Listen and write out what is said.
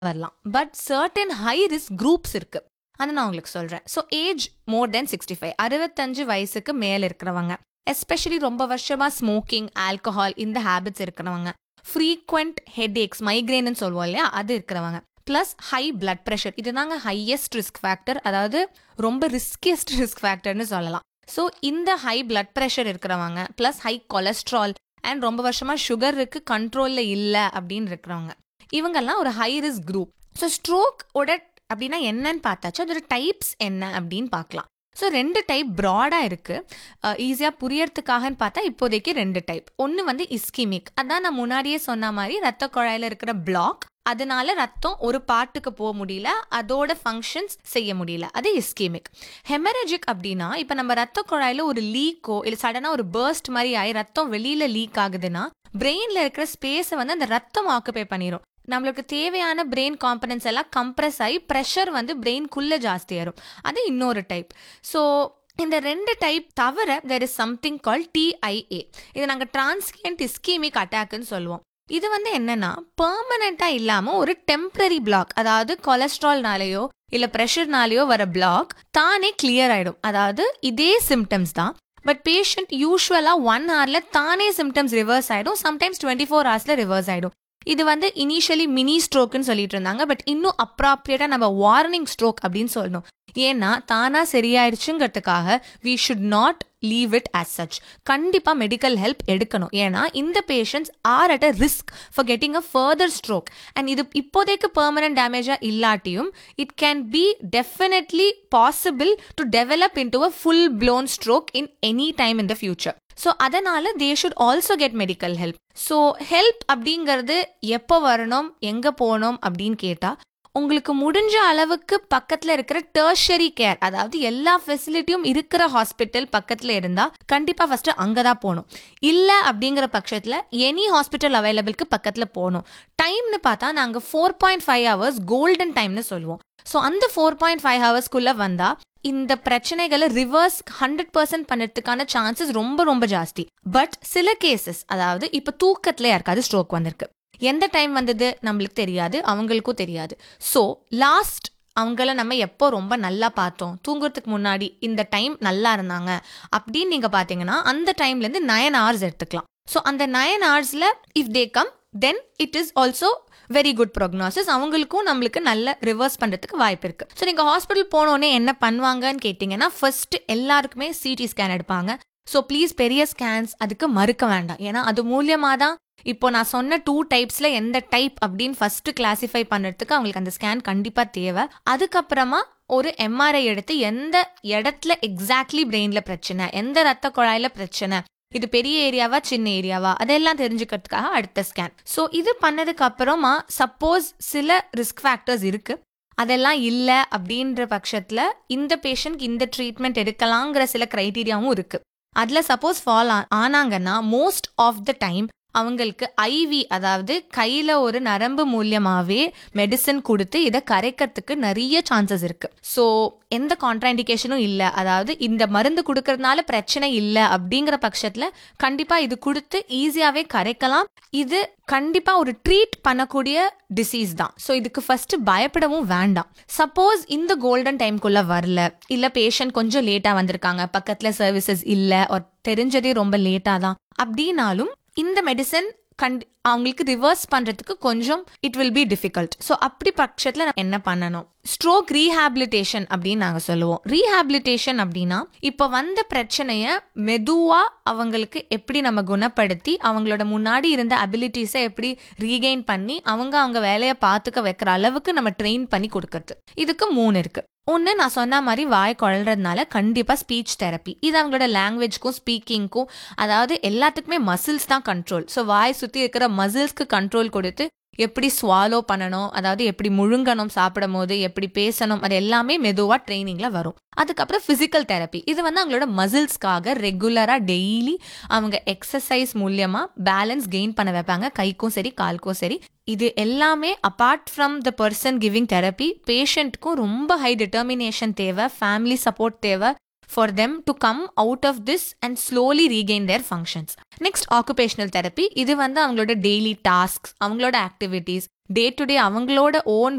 வரலாம் but certain high risk groups இருக்கு அதை நான் உங்களுக்கு சொல்றேன் so age more than sixty five அறுபத்தஞ்சு வயசுக்கு மேல இருக்கிறவங்க எஸ்பெஷலி ரொம்ப வருஷமா ஸ்மோக்கிங் ஆல்கஹால் இந்த ஹேபிட்ஸ் இருக்கிறவங்க ஃப்ரீக்வெண்ட் ஹெட் ஏக்ஸ் மைக்ரேன்னு சொல்லுவோம் இல்லையா அது இருக்கிறவங்க ப்ளஸ் ஹை பிளட் ப்ரெஷர் இதுதாங்க ஹையஸ்ட் ரிஸ்க் ஃபேக்டர் அதாவது ரொம்ப ரிஸ்கியஸ்ட் ரிஸ்க் ஃபேக்டர்னு சொல்லலாம் ஸோ இந்த ஹை பிளட் ப்ரெஷர் இருக்கிறவங்க ப்ளஸ் ஹை கொலஸ்ட்ரால் அண்ட் ரொம்ப வருஷமா சுகர் இருக்கு கண்ட்ரோல்ல இல்லை அப்படின்னு இருக்கிறவங்க இவங்கெல்லாம் ஒரு high risk group so stroke ஓட அப்படின்னா என்னன்னு பார்த்தாச்சு அதோட டைப்ஸ் என்ன அப்படின்னு பார்க்கலாம் ஸோ ரெண்டு டைப் ப்ராடாக இருக்குது ஈஸியாக புரியறதுக்காகன்னு பார்த்தா இப்போதைக்கு ரெண்டு டைப் ஒன்று வந்து இஸ்கிமிக் அதான் நான் முன்னாடியே சொன்ன மாதிரி ரத்த குழாயில் இருக்கிற பிளாக் அதனால ரத்தம் ஒரு பாட்டுக்கு போக முடியல அதோட ஃபங்க்ஷன்ஸ் செய்ய முடியல அது இஸ்கீமிக் ஹெமரஜிக் அப்படின்னா இப்போ நம்ம ரத்த குழாயில் ஒரு லீக்கோ இல்லை சடனாக ஒரு பேர்ஸ்ட் மாதிரி ஆகி ரத்தம் வெளியில் லீக் ஆகுதுன்னா பிரெயினில் இருக்கிற ஸ்பேஸை வந்து அந்த ரத்தம் ஆக்குபை பண்ணிடும் நம்மளுக்கு தேவையான பிரெயின் காம்பனன்ஸ் எல்லாம் கம்ப்ரெஸ் ஆகி ப்ரெஷர் வந்து பிரெயின்குள்ளே ஜாஸ்தியாயிரும் அது இன்னொரு டைப் ஸோ இந்த ரெண்டு டைப் தவிர there is something call TIA இது நாங்கள் டிரான்ஸ்கியன்ட் இஸ்கீமிக் அட்டாக்னு சொல்லுவோம் இது வந்து என்னன்னா பெர்மனண்டா இல்லாம ஒரு டெம்பரரி பிளாக் அதாவது கொலஸ்ட்ரால்னாலேயோ இல்ல ப்ரெஷர்னாலேயோ வர பிளாக் தானே கிளியர் ஆயிடும் அதாவது இதே சிம்டம்ஸ் தான் பட் பேஷண்ட் யூஸ்வலா ஒன் ஹவர்ல தானே சிம்டம்ஸ் ரிவர்ஸ் ஆயிடும் சம்டைம்ஸ் டுவெண்ட்டி ஃபோர் ஹவர்ஸ்ல ரிவர்ஸ் ஆயிடும் இது வந்து இனிஷியலி மினி ஸ்ட்ரோக்னு சொல்லிட்டு இருந்தாங்க பட் இன்னும் அப்ராப்ரியேட்டா நம்ம வார்னிங் ஸ்ட்ரோக் அப்படின்னு சொல்லணும் ஏன்னா தானா சரியாயிடுச்சுங்கிறதுக்காக we should not leave it as such கண்டிப்பாக மெடிக்கல் ஹெல்ப் எடுக்கணும் ஏன்னா இந்த patients are at a risk for getting a further stroke and இது இப்போதைக்கு பெர்மனன்ட் டேமேஜாக இல்லாட்டியும் it can be definitely possible to develop into a full blown stroke in any time in the future so அதனால they should also get medical help so help அப்படிங்கிறது எப்போ வரணும் எங்கே போகணும் அப்படின்னு கேட்டால் உங்களுக்கு முடிஞ்ச அளவுக்கு பக்கத்துல இருக்கிற டெர்ஷரி கேர் அதாவது எல்லா ஃபெசிலிட்டியும் இருக்கிற ஹாஸ்பிட்டல் பக்கத்துல இருந்தா கண்டிப்பா ஃபர்ஸ்ட் அங்கதான் போகணும் இல்ல அப்படிங்கிற பட்சத்துல எனி ஹாஸ்பிட்டல் அவைலபிளுக்கு பக்கத்துல போகணும் டைம்னு பார்த்தா நாங்க four point five hours golden டைம்னு சொல்லுவோம் ஸோ அந்த ஃபோர் பாயிண்ட் ஃபைவ் ஹவர்ஸ்க்குள்ள வந்தா இந்த பிரச்சனைகளை ரிவர்ஸ் ஹண்ட்ரட் பர்சன்ட் பண்ணுறதுக்கான சான்சஸ் ரொம்ப ரொம்ப ஜாஸ்தி பட் சில கேசஸ் அதாவது இப்போ தூக்கத்துல யாருக்காவது ஸ்ட்ரோக் வந்திருக்கு எந்த டைம் வந்தது நம்மளுக்கு தெரியாது அவங்களுக்கும் தெரியாது ஸோ லாஸ்ட் அவங்கள நம்ம எப்போ ரொம்ப நல்லா பார்த்தோம் தூங்குறதுக்கு முன்னாடி இந்த டைம் நல்லா இருந்தாங்க அப்படின்னு நீங்கள் பார்த்தீங்கன்னா அந்த டைம்லேருந்து நயன் ஹவர்ஸ் எடுத்துக்கலாம் ஸோ அந்த நயன் ஹவர்ஸில் if they come then it is also very good prognosis அவங்களுக்கும் நம்மளுக்கு நல்ல ரிவர்ஸ் பண்ணுறதுக்கு வாய்ப்பு இருக்கு ஸோ நீங்கள் ஹாஸ்பிட்டல் போனோடனே என்ன பண்ணுவாங்கன்னு கேட்டிங்கன்னா ஃபர்ஸ்ட் எல்லாருக்குமே சிடி ஸ்கேன் எடுப்பாங்க ஸோ ப்ளீஸ் பெரிய ஸ்கேன்ஸ் அதுக்கு மறுக்க வேண்டாம் ஏன்னா அது மூலியமாக தான் இப்போ நான் சொன்ன டூ டைப்ஸ்ல எந்த டைப் அப்படின்னு ஃபர்ஸ்ட் கிளாசிஃபை பண்ணுறதுக்கு அவங்களுக்கு அந்த ஸ்கேன் கண்டிப்பா தேவை அதுக்கப்புறமா ஒரு எம்ஆர்ஐ எடுத்து எந்த இடத்துல எக்ஸாக்ட்லி பிரெயின்ல பிரச்சனை எந்த ரத்த குழாயில பிரச்சனை இது பெரிய ஏரியாவா சின்ன ஏரியாவா அதெல்லாம் தெரிஞ்சுக்கிறதுக்காக அடுத்த ஸ்கேன் ஸோ இது பண்ணதுக்கு அப்புறமா சப்போஸ் சில ரிஸ்க் ஃபேக்டர்ஸ் இருக்கு அதெல்லாம் இல்லை அப்படின்ற பட்சத்தில் இந்த பேஷண்ட்க்கு இந்த ட்ரீட்மெண்ட் எடுக்கலாங்கிற சில க்ரைட்டீரியாவும் இருக்கு அதில் சப்போஸ் ஃபால் ஆனாங்கன்னா மோஸ்ட் ஆஃப் த டைம் அவங்களுக்கு ஐவி அதாவது கையில் ஒரு நரம்பு மூலியமாகவே மெடிசன் கொடுத்து இதை கரைக்கிறதுக்கு நிறைய சான்சஸ் இருக்கு ஸோ எந்த கான்ட்ராண்டிகேஷனும் இல்லை அதாவது இந்த மருந்து கொடுக்கறதுனால பிரச்சனை இல்லை அப்படிங்கிற பட்சத்தில் கண்டிப்பாக இது கொடுத்து ஈஸியாகவே கரைக்கலாம் இது கண்டிப்பாக ஒரு ட்ரீட் பண்ணக்கூடிய டிசீஸ் தான் ஸோ இதுக்கு ஃபர்ஸ்ட் பயப்படவும் வேண்டாம் சப்போஸ் இந்த கோல்டன் டைம்குள்ளே வரல இல்லை பேஷண்ட் கொஞ்சம் லேட்டாக வந்திருக்காங்க பக்கத்தில் சர்வீசஸ் இல்லை ஒரு தெரிஞ்சதே ரொம்ப லேட்டாக தான் அப்படின்னாலும் இந்த மெடிசன் கண்டி அவங்களுக்கு ரிவர்ஸ் பண்ணுறதுக்கு கொஞ்சம் it will be difficult so அப்படி பட்சத்தில் என்ன பண்ணணும் ஸ்ட்ரோக் ரீஹாபிலிட்டேஷன் அப்படின்னு நாங்கள் சொல்லுவோம் ரீஹாபிலிட்டேஷன் அப்படின்னா இப்போ வந்த பிரச்சனையை மெதுவாக அவங்களுக்கு எப்படி நம்ம குணப்படுத்தி அவங்களோட முன்னாடி இருந்த அபிலிட்டிஸை எப்படி ரீகெயின் பண்ணி அவங்க அவங்க வேலையை பார்த்துக்க வைக்கிற அளவுக்கு நம்ம ட்ரெயின் பண்ணி கொடுக்கறது இதுக்கு மூணு இருக்கு ஒன்று நான் சொன்ன மாதிரி வாய் குழறதுனால கண்டிப்பாக ஸ்பீச் தெரப்பி இது அவங்களோட லாங்குவேஜ்க்கும் ஸ்பீக்கிங்க்கும் அதாவது எல்லாத்துக்குமே மசில்ஸ் தான் கண்ட்ரோல் ஸோ வாய் சுற்றி இருக்கிற மசில்ஸ்க்கு கண்ட்ரோல் கொடுத்து எப்படி ஸ்வாலோ பண்ணணும் அதாவது எப்படி முழுங்கணும் சாப்பிடும் போது எப்படி பேசணும் அது எல்லாமே மெதுவாக ட்ரைனிங்கில் வரும் அதுக்கப்புறம் ஃபிசிக்கல் தெரப்பி இது வந்து அவங்களோட மசில்ஸ்க்காக ரெகுலராக டெய்லி அவங்க எக்ஸசைஸ் மூலியமாக பேலன்ஸ் கெயின் பண்ண வைப்பாங்க கைக்கும் சரி காலுக்கும் சரி இது எல்லாமே apart from the person giving therapy பேஷண்ட்க்கும் ரொம்ப ஹை டிட்டர்மினேஷன் தேவை ஃபேமிலி சப்போர்ட் தேவை for them to come out of this and slowly regain their functions next occupational therapy இது வந்து அவங்களோட டெய்லி டாஸ்க்ஸ் அவங்களோட ஆக்டிவிட்டீஸ் டே டு டே அவங்களோட own